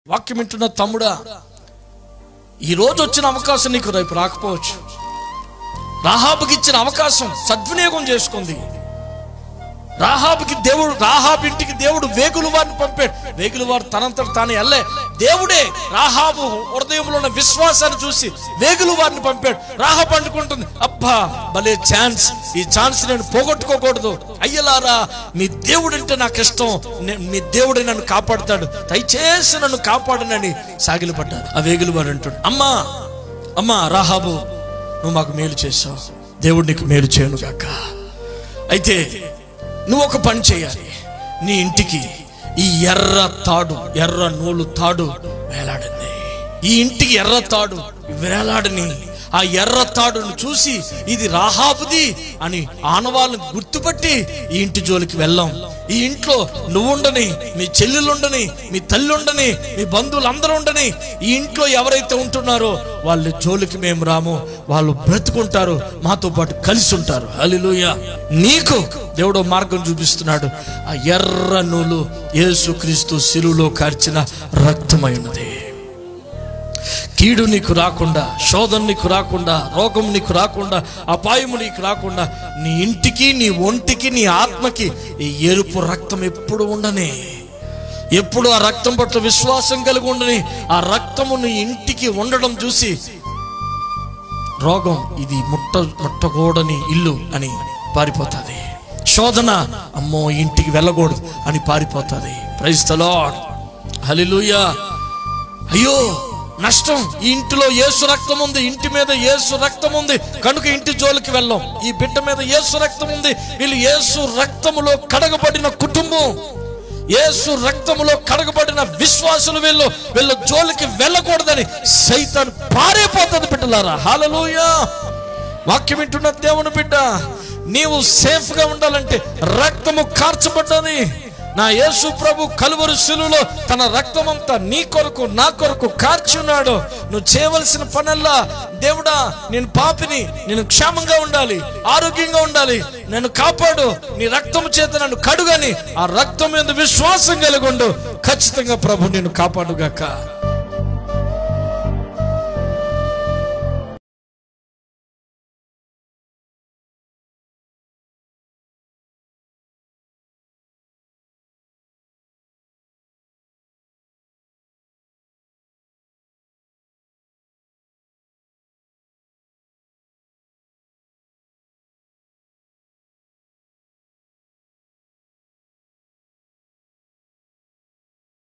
వాక్యం వింటున్న తమ్ముడా ఈ రోజు వచ్చిన అవకాశం నీకు రేపు రాకపోవచ్చు రాహాబుకి ఇచ్చిన అవకాశం సద్వినియోగం చేసుకుంది రాహాబుకి దేవుడు రాహాబు ఇంటికి దేవుడు వేగులు వారిని పంపాడు వేగులు వారు తనంతట తాను వెళ్ళే దేవుడే రాహాబు హృదయంలో ఉన్న విశ్వాసాన్ని చూసి వేగులు వారిని పంపాడు రాహాబు అంటుకుంటుంది అబ్బా భలే ఛాన్స్ ఈ ఛాన్స్ నేను పోగొట్టుకోకూడదు అయ్యలారా మీ దేవుడు అంటే నాకు ఇష్టం నే- మీ దేవుడే నన్ను కాపాడుతాడు దయచేసి నన్ను కాపాడనని సాగిలపడ్డారు ఆ వేగులు వారు అంటాడు అమ్మా అమ్మా రాహాబు నువ్వు మాకు మేలు చేసావు దేవుడు నీకు మేలు చేయను గాక అయితే నువ్వు ఒక పని చేయాలి నీ ఇంటికి ఈ ఎర్ర తాడు ఎర్ర నూలు తాడు వేలాడింది ఈ ఇంటికి ఎర్ర తాడు వేలాడని ఆ ఎర్ర తాడును చూసి ఇది రాహాబుది అని ఆనవాళ్ళని గుర్తుపట్టి ఈ ఇంటి జోలికి వెళ్ళాం ఈ ఇంట్లో నువ్వుండని మీ చెల్లెలుండని మీ తల్లి ఉండని మీ బంధువులు అందరూ ఉండని ఈ ఇంట్లో ఎవరైతే ఉంటున్నారో వాళ్ళ జోలికి మేము రాము వాళ్ళు బ్రతుకుంటారు మాతో పాటు కలిసి ఉంటారు హల్లెలూయా నీకు దేవుడు మార్గం చూపిస్తున్నాడు ఆ ఎర్ర నూలు యేసుక్రీస్తు శిలువలో కార్చిన రక్తమై ఉన్నది కీడు నీకు రాకుండా శోధన నీకు రాకుండా రోగం నీకు రాకుండా అపాయము నీకు రాకుండా నీ ఇంటికి నీ ఒంటికి నీ ఆత్మకి ఈ ఎరుపు రక్తం ఎప్పుడు ఉండనే ఎప్పుడు ఆ రక్తం పట్ల విశ్వాసం కలిగి ఉండని ఆ రక్తము నీ ఇంటికి ఉండడం చూసి రోగం ఇది ముట్ట ముట్టకూడని ఇల్లు అని పారిపోతుంది శోధన అమ్మో ఇంటికి వెళ్ళకూడదు అని పారిపోతుంది ప్రైజ్ ద లార్డ్ హల్లెలూయా అయ్యో నష్టం ఈ ఇంటిలో యేసు రక్తం ఉంది ఇంటి మీద యేసు రక్తం ఉంది కనుక ఇంటి జోలికి వెళ్ళాం ఈ బిడ్డ మీద యేసు రక్తం ఉంది వీళ్ళు యేసు రక్తములో కడగబడిన కుటుంబం యేసు రక్తములో కడగబడిన విశ్వాసులు వీళ్ళు వీళ్ళ జోలికి వెళ్ళకూడదని సైతాన్ పారైపోతుంది బిడ్డలారా హాలలోయా వాక్యం వింటున్న దేవుని బిడ్డ నీవు సేఫ్ గా ఉండాలంటే రక్తము కార్చబడ్డది నా యేసు ప్రభు కలువరు శిలువలో తన రక్తమంతా నీ కొరకు నా కొరకు కార్చి ఉన్నాడు నువ్వు చేయవలసిన పనల్లా దేవుడా నేను పాపిని నేను క్షేమంగా ఉండాలి ఆరోగ్యంగా ఉండాలి నన్ను కాపాడు నీ రక్తము చేత నన్ను కడుగని ఆ రక్తం మీద విశ్వాసం కలిగి ఉండు ఖచ్చితంగా ప్రభు నేను కాపాడుగాక